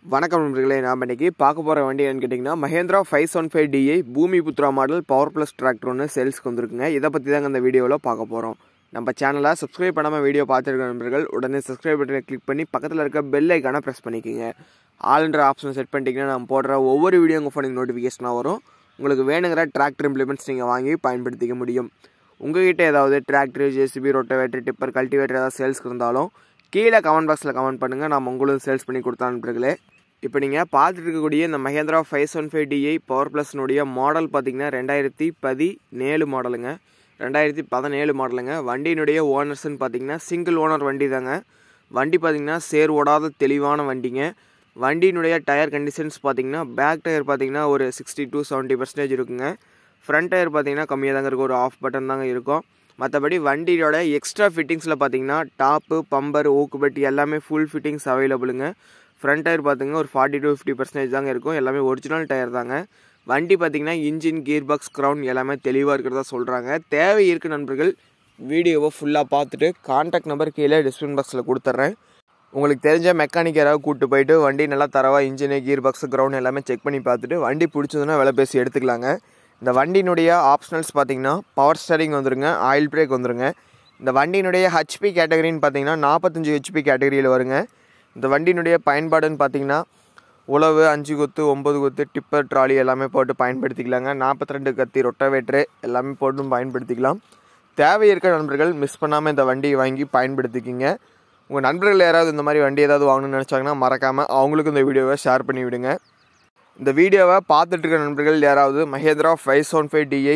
வணக்கம் நண்பர்களே நாம் இன்னைக்கு பார்க்க போகிற வண்டி என்னன்னு கேட்டிங்கன்னா Mahindra five one five DI Bhoomi Putra model power plus tractor ஒன்று சேல்ஸ்க்கு வந்திருக்குங்க இதை பற்றி தாங்க இந்த வீடியோவில் பார்க்க போகிறோம் நம்ம சேனலை சப்ஸ்கிரைப் பண்ணாமல் வீடியோ பார்த்துருக்க நண்பர்கள் உடனே சப்ஸ்கிரைப் பட்டனை கிளிக் பண்ணி பக்கத்தில் இருக்க பெல் ஐக்கானை ப்ரெஸ் பண்ணிக்கோங்க ஆல்ன்ற ஆப்ஷன் செட் பண்ணிட்டீங்கன்னா நம்ம போடுற ஒவ்வொரு வீடியோ உங்கள் ஃபோனுக்கு நோட்டிஃபிகேஷனாக வரும் உங்களுக்கு வேணுங்கிற டிராக்டர் இம்ப்ளிமெண்ட்ஸ் நீங்கள் வாங்கி பயன்படுத்திக்க முடியும் உங்ககிட்ட ஏதாவது tractor JCB rotavator tipper cultivator ஏதாவது சேல்ஸ்க்கு இருந்தாலும் கீழே கமெண்ட் பாக்ஸில் கமெண்ட் பண்ணுங்கள் நம்ம உங்களுக்கு சேல்ஸ் பண்ணி கொடுத்தா நண்பர்களே இப்போ நீங்கள் பார்த்துட்டு இருக்கக்கூடிய இந்த Mahindra five one five DI power ப்ளஸ்னுடைய மாடல் பார்த்தீங்கன்னா ரெண்டாயிரத்தி பதினேழு மாடலுங்க ரெண்டாயிரத்தி பதினேழு மாடலுங்க வண்டியினுடைய ஓனர்ஸ்னு பார்த்தீங்கன்னா சிங்கிள் ஓனர் வண்டி தாங்க வண்டி பார்த்தீங்கன்னா சேர் ஓடாத தெளிவான வண்டிங்க வண்டியினுடைய டயர் கண்டிஷன்ஸ் பார்த்தீங்கன்னா பேக் டயர் பார்த்தீங்கன்னா ஒரு சிக்ஸ்டி டு செவன்ட்டி பர்சன்டேஜ் இருக்குங்க ஃப்ரண்ட் டயர் பார்த்தீங்கன்னா கம்மியாக தாங்க இருக்கும் ஒரு ஆஃப் பட்டன் தாங்க இருக்கும் மற்றபடி வண்டியோட எக்ஸ்ட்ரா ஃபிட்டிங்ஸில் பார்த்தீங்கன்னா டாப்பு பம்பர் ஊக்குபட்டி எல்லாமே ஃபுல் ஃபிட்டிங்ஸ் அவைலபிளுங்க ஃப்ரண்ட் டயர் பார்த்தீங்கன்னா ஒரு ஃபார்ட்டி டு ஃபிஃப்டி பர்சன்டேஜ் தாங்க இருக்கும் எல்லாமே ஒரிஜினல் டயர் தாங்க வண்டி பார்த்தீங்கன்னா இன்ஜின் கியர் பாக்ஸ் க்ரௌண்ட் எல்லாமே தெளிவாக இருக்கிறதா சொல்கிறாங்க தேவை இருக்கு நண்பர்கள் வீடியோவை ஃபுல்லாக பார்த்துட்டு கான்டாக்ட் நம்பர் கீழே டிஸ்கிரிப்ஷன் பாக்ஸில் கொடுத்துட்றேன் உங்களுக்கு தெரிஞ்ச மெக்கானிக் யாராவது கூப்பிட்டு போயிட்டு வண்டி நல்லா தரவாக இன்ஜினு கியர் பாக்ஸ் கிரவுண்ட் எல்லாமே செக் பண்ணி பார்த்துட்டு வண்டி பிடிச்சதுன்னா விலை பேசி எடுத்துக்கலாங்க இந்த வண்டியினுடைய ஆப்ஷனல்ஸ் பார்த்தீங்கன்னா பவர் ஸ்டரிங் வந்துருங்க ஆயில் பிரேக் வந்துருங்க இந்த வண்டியினுடைய ஹெச்பி கேட்டகரின்னு பார்த்தீங்கன்னா நாற்பத்தஞ்சு ஹெச்பி கேட்டகரியில் வருங்க இந்த வண்டியினுடைய பயன்பாடுன்னு பார்த்தீங்கன்னா உழவு அஞ்சு கொத்து ஒம்பது கொத்து டிப்பர் ட்ராலி எல்லாமே போட்டு பயன்படுத்திக்கலாங்க நாற்பத்தி ரெண்டு கத்தி ரொட்டவேட்ரு எல்லாமே போட்டும் பயன்படுத்திக்கலாம் தேவை இருக்க நண்பர்கள் மிஸ் பண்ணாமல் இந்த வண்டியை வாங்கி பயன்படுத்திக்கிங்க உங்கள் நண்பர்கள் யாராவது இந்த மாதிரி வண்டி ஏதாவது வாங்கணும்னு நினச்சாங்கன்னா மறக்காமல் அவங்களுக்கும் இந்த வீடியோவை ஷேர் பண்ணி விடுங்க இந்த வீடியோவை பார்த்துட்டு இருக்க நண்பர்கள் யாராவது Mahindra five one five DI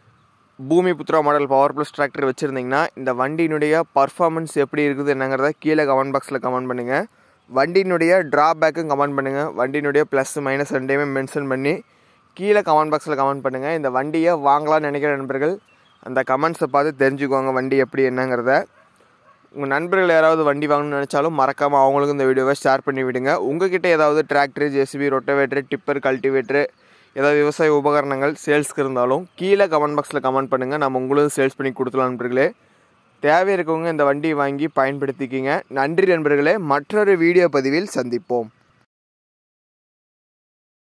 Bhoomi Putra model power plus tractor வச்சுருந்தீங்கன்னா இந்த வண்டியினுடைய பர்ஃபார்மன்ஸ் எப்படி இருக்குது என்னங்கிறத கீழே கமெண்ட் பாக்ஸில் கமெண்ட் பண்ணுங்கள் வண்டியினுடைய ட்ராபேக்கும் கமெண்ட் பண்ணுங்கள் வண்டியினுடைய ப்ளஸ் மைனஸ் ரெண்டையுமே மென்ஷன் பண்ணி கீழே கமெண்ட் பாக்ஸில் கமெண்ட் பண்ணுங்கள் இந்த வண்டியை வாங்கலாம்னு நினைக்கிற நண்பர்கள் அந்த கமெண்ட்ஸை பார்த்து தெரிஞ்சுக்கோங்க வண்டி எப்படி என்னங்கிறத உங்கள் நண்பர்கள் யாராவது வண்டி வாங்கணும்னு நினச்சாலும் மறக்காமல் அவங்களுக்கும் இந்த வீடியோவை ஷேர் பண்ணி விடுங்க உங்ககிட்ட ஏதாவது tractor JCB rotavator tipper cultivator ஏதாவது விவசாய உபகரணங்கள் சேல்ஸ்க்கு இருந்தாலும் கீழே கமெண்ட் பாக்ஸில் கமெண்ட் பண்ணுங்கள் நம்ம உங்களுக்கு சேல்ஸ் பண்ணி கொடுத்துலாம் நண்பர்களே தேவை இருக்கவங்க இந்த வண்டியை வாங்கி பயன்படுத்திக்கிங்க நன்றி நண்பர்களே மற்றொரு வீடியோ பதிவில் சந்திப்போம்